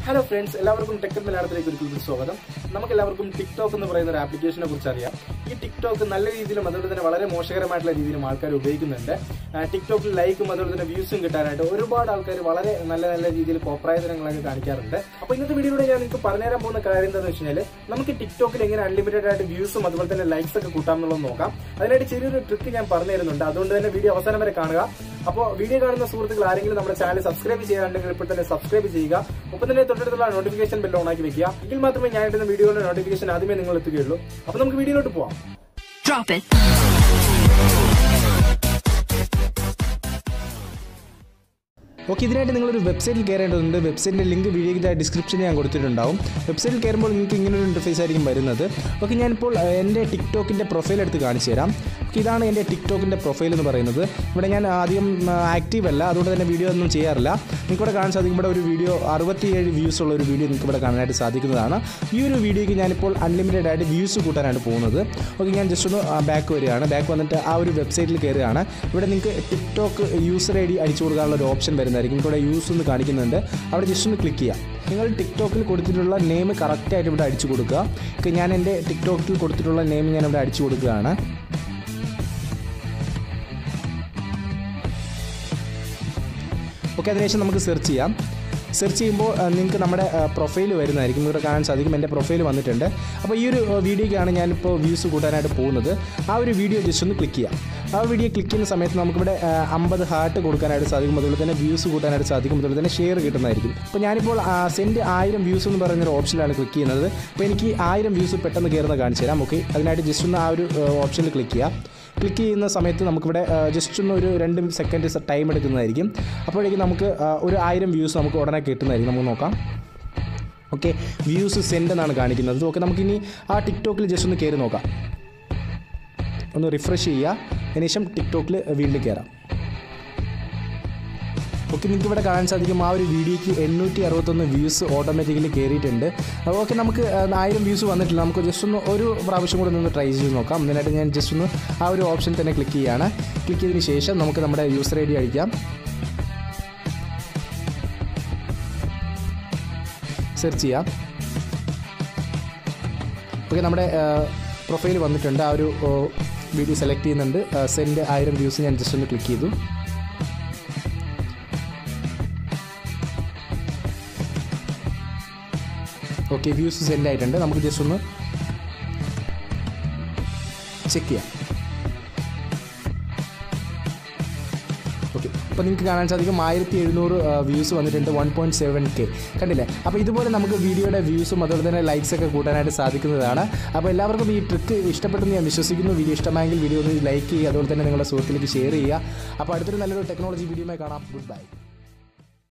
Hello friends എല്ലാവർക്കും ടെക്കൻ മലയാളത്തിലേക്ക് ഒരിക്കൽ സ്വാഗതം നമുക്ക് എല്ലാവർക്കും ടിക്ടോക്ക് എന്ന് പറയുന്ന ഒരു ആപ്ലിക്കേഷനെ കുറിച്ച് അറിയാം ഈ ടിക്ടോക്ക് നല്ല രീതിയിലും അതുപോലെ തന്നെ വളരെ മോശകരമായിട്ടുള്ള രീതിയിലും ആൾക്കാർ ഉപയോഗിക്കുന്നുണ്ട് ആ, ടിക്ടോക്കിൽ ലൈക്കും അതുപോലെ തന്നെ വ്യൂസും കിട്ടാനായിട്ട് ഒരുപാട് ആൾക്കാർ വളരെ നല്ല നല്ല രീതിയിൽ കോപ്രായതനങ്ങളൊക്കെ കാണിക്കാറുണ്ട് അപ്പോൾ ഇന്നത്തെ വീഡിയോയിലൂടെ ഞാൻ നിങ്ങൾക്ക് പറഞ്ഞുതരാൻ പോകുന്ന കാര്യം എന്താണെന്ന് വെച്ച് കഴിഞ്ഞാൽ നമുക്ക് ടിക്ടോക്കിൽ എങ്ങനെ അൺലിമിറ്റഡ് ആയിട്ട് വ്യൂസും അതുപോലെ തന്നെ ലൈക്സ് ഒക്കെ കൂട്ടാം എന്നുള്ളത് നോക്കാം അതിനായിട്ട് ചെറിയൊരു ട്രിക്ക് ഞാൻ പറഞ്ഞു തരുന്നുണ്ട് അതുകൊണ്ട് തന്നെ വീഡിയോ അവസാനം വരെ കാണുക അപ്പോൾ വീഡിയോ കാണുന്ന സുഹൃത്തുക്കൾ ആരെങ്കിലും നമ്മുടെ ചാനൽ സബ്സ്ക്രൈബ് ചെയ്യാനുണ്ടെങ്കിൽ ഇപ്പോൾ തന്നെ സബ്സ്ക്രൈബ് ചെയ്യുക ഒപ്പം തന്നെ തൊട്ടടുത്തുള്ള നോട്ടിഫിക്കേഷൻ ബെൽ ഓൺ ആക്കി വെക്കുക എങ്കിൽ മാത്രമേ ഞാൻ ഇടുന്ന വീഡിയോയുടെ നോട്ടിഫിക്കേഷൻ ആദ്യമേ നിങ്ങൾ എത്തുകയുള്ളൂ അപ്പോൾ നമുക്ക് വീഡിയോയിലോട്ട് പോവാം Drop it. ഓക്കെ ഇതിനായിട്ട് നിങ്ങളൊരു വെബ്സൈറ്റിൽ കയറേണ്ടതുണ്ട് വെബ്സൈറ്റിൻ്റെ ലിങ്ക് വീഡിയോയുടെ ഡിസ്ക്രിപ്ഷനിൽ ഞാൻ കൊടുത്തിട്ടുണ്ടാവും വെബ്സൈറ്റിൽ കയറുമ്പോൾ നിങ്ങൾക്ക് ഇങ്ങനെ ഒരു ഇൻ്റർഫേസ് ആയിരിക്കും വരുന്നത് ഓക്കെ ഞാനിപ്പോൾ ഏഹ്, എൻ്റെ ടിക്ടോക്കിൻ്റെ പ്രൊഫൈൽ എടുത്ത് കാണിച്ചു തരാം ഓക്കെ ഇതാണ് എൻ്റെ ടിക്ടോക്കിൻ്റെ പ്രൊഫൈൽ എന്ന് പറയുന്നത് ഇവിടെ ഞാൻ ആദ്യം ആക്റ്റീവ് അല്ല അതുകൊണ്ട് തന്നെ വീഡിയോ ഒന്നും ചെയ്യാറില്ല നിങ്ങൾക്ക് ഇവിടെ കാണാൻ സാധിക്കും ഇവിടെ ഒരു വീഡിയോ അറുപത്തിയേഴ് വ്യൂസ് ഉള്ള ഒരു വീഡിയോ നിങ്ങൾക്ക് ഇവിടെ കാണാനായിട്ട് സാധിക്കുന്നതാണ് ഈ ഒരു വീഡിയോയ്ക്ക് ഞാനിപ്പോൾ അൺലിമിറ്റഡ് ആയിട്ട് വ്യൂസ് കൂട്ടാനാണ് പോകുന്നത് ഓക്കെ ഞാൻ ജസ്റ്റ് ഒന്ന് ബാക്ക് വരികയാണ് ബാക്ക് വന്നിട്ട് ആ ഒരു വെബ്സൈറ്റിൽ കയറുകയാണ് ഇവിടെ നിങ്ങൾക്ക് ടിക്ടോക്ക് യൂസർ ഐ ഡി അടിച്ചു കൊടുക്കാനുള്ള ഒരു ഓപ്ഷൻ വരുന്നതായിരിക്കും ഇവിടെ യൂസ് എന്ന് കാണിക്കുന്നുണ്ട് അവിടെ ജസ്റ്റ് ഒന്ന് ക്ലിക്ക് ചെയ്യാം നിങ്ങൾ ടിക്ടോക്കിൽ കൊടുത്തിട്ടുള്ള നെയിം കറക്റ്റായിട്ട് ഇവിടെ അടിച്ചു കൊടുക്കുക ഓക്കെ ഞാൻ എൻ്റെ ടിക്ടോക്കിൽ കൊടുത്തിട്ടുള്ള നെയിം ഞാൻ ഇവിടെ അടിച്ചു കൊടുക്കുകയാണ് ഓക്കെ അതിനുശേഷം നമുക്ക് സെർച്ച് ചെയ്യാം സെർച്ച് ചെയ്യുമ്പോൾ ആ, നിങ്ങൾക്ക് നമ്മുടെ പ്രൊഫൈൽ വരുന്നതായിരിക്കും ഇവിടെ കാണാൻ സാധിക്കും എൻ്റെ പ്രൊഫൈൽ വന്നിട്ടുണ്ട് അപ്പോൾ ഈ ഒരു ആ, വീഡിയോയ്ക്കാണ് ഞാനിപ്പോൾ വ്യൂസ് കൂട്ടാനായിട്ട് പോകുന്നത് ആ ഒരു വീഡിയോ ജസ്റ്റ് ഒന്ന് ക്ലിക്ക് ചെയ്യാം ആ വീഡിയോ ക്ലിക്ക് ചെയ്യുന്ന സമയത്ത് നമുക്കിവിടെ ആ, അമ്പത് ഹാർട്ട് കൊടുക്കാനായിട്ട് സാധിക്കും അതുപോലെ തന്നെ വ്യൂസ് കൂട്ടാനായിട്ട് സാധിക്കും അതുപോലെ തന്നെ ഷെയർ കിട്ടുന്നതായിരിക്കും അപ്പോൾ ഞാനിപ്പോൾ സെൻഡ് ആയിരം വ്യൂസ് എന്ന് പറയുന്നൊരു ഓപ്ഷനിലാണ് ക്ലിക്ക് ചെയ്യുന്നത് അപ്പോൾ എനിക്ക് ആയിരം വ്യൂസ് പെട്ടെന്ന് കയറുന്ന കാണിച്ചു തരാം ഓക്കെ അതിനായിട്ട് ജസ്റ്റ് ഒന്ന് ആ ഒരു ഓപ്ഷനിൽ ക്ലിക്ക് ചെയ്യാം ക്ലിക്ക് ചെയ്യുന്ന സമയത്ത് നമുക്കിവിടെ ജസ്റ്റ് ഒന്ന് ഒരു രണ്ട് സെക്കൻഡ് ടൈം എടുക്കുന്നതായിരിക്കും അപ്പോഴേക്കും നമുക്ക് ആ, ഒരു ആയിരം വ്യൂസ് നമുക്ക് ഉടനെ കിട്ടുന്നതായിരിക്കും നമുക്ക് നോക്കാം ഓക്കെ വ്യൂസ് സെൻഡ് എന്നാണ് കാണിക്കുന്നത് ഓക്കെ നമുക്കിനി ആ ടിക്ടോക്കിൽ ജസ്റ്റ് ഒന്ന് കയറി നോക്കാം ഒന്ന് റിഫ്രഷ് ചെയ്യുക അതിനുശേഷം ടിക്ടോക്കിൽ വീണ്ടും കയറാം ഓക്കെ നിങ്ങൾക്ക് ഇവിടെ കാണാൻ സാധിക്കും ആ ഒരു വീഡിയോയ്ക്ക് എണ്ണൂറ്റി അറുപത്തൊന്ന് വ്യൂസ് ഓട്ടോമാറ്റിക്കലി കയറിയിട്ടുണ്ട് ഓക്കെ നമുക്ക് ആ, ആയിരം വ്യൂസ് വന്നിട്ടില്ല നമുക്ക് ജസ്റ്റ് ഒന്ന് ഒരു പ്രാവശ്യം കൂടെ ഒന്ന് ട്രൈ ചെയ്ത് നോക്കാം അതിനായിട്ട് ഞാൻ ജസ്റ്റ് ഒന്ന് ആ ഒരു ഓപ്ഷൻ തന്നെ ക്ലിക്ക് ചെയ്യുകയാണ് ക്ലിക്ക് ചെയ്തതിന് ശേഷം നമുക്ക് നമ്മുടെ യൂസർ ഐ ഡി അടിക്കാം സെർച്ച് ചെയ്യാം ഓക്കെ നമ്മുടെ പ്രൊഫൈൽ വന്നിട്ടുണ്ട് ആ ഒരു വീഡിയോ സെലക്ട് ചെയ്യുന്നുണ്ട് സെൻഡ് ആയിരം വ്യൂസ് ഞാൻ ജസ്റ്റ് ഒന്ന് ക്ലിക്ക് ചെയ്തു ഓക്കെ വ്യൂസ് സെൻഡ് ആയിട്ടുണ്ട് നമുക്ക് ജസ്റ്റ് ഒന്ന് ചെക്ക് ചെയ്യാം ഓക്കെ അപ്പോൾ നിങ്ങൾക്ക് കാണാൻ സാധിക്കും ആയിരത്തി എഴുന്നൂറ് വ്യൂസ് വന്നിട്ടുണ്ട് വൺ പോയിൻറ്റ് സെവൻ കെ കണ്ടില്ലേ അപ്പോൾ ഇതുപോലെ നമുക്ക് വീഡിയോയുടെ വ്യൂസും അതുപോലെ തന്നെ ലൈക്സ് ഒക്കെ കൂട്ടാനായിട്ട് സാധിക്കുന്നതാണ് അപ്പോൾ എല്ലാവർക്കും ഈ ട്രിക്ക് ഇഷ്ടപ്പെട്ടെന്ന് ഞാൻ വിശ്വസിക്കുന്നു വീഡിയോ ഇഷ്ടമായെങ്കിൽ വീഡിയോ ഒന്ന് ലൈക്ക് ചെയ്യുക അതുപോലെ തന്നെ നിങ്ങളുടെ സുഹൃത്തിലേക്ക് ഷെയർ ചെയ്യുക അപ്പോൾ അടുത്തൊരു നല്ലൊരു ടെക്നോളജി വീഡിയോയുമായി കാണാം ഗുഡ് ബൈ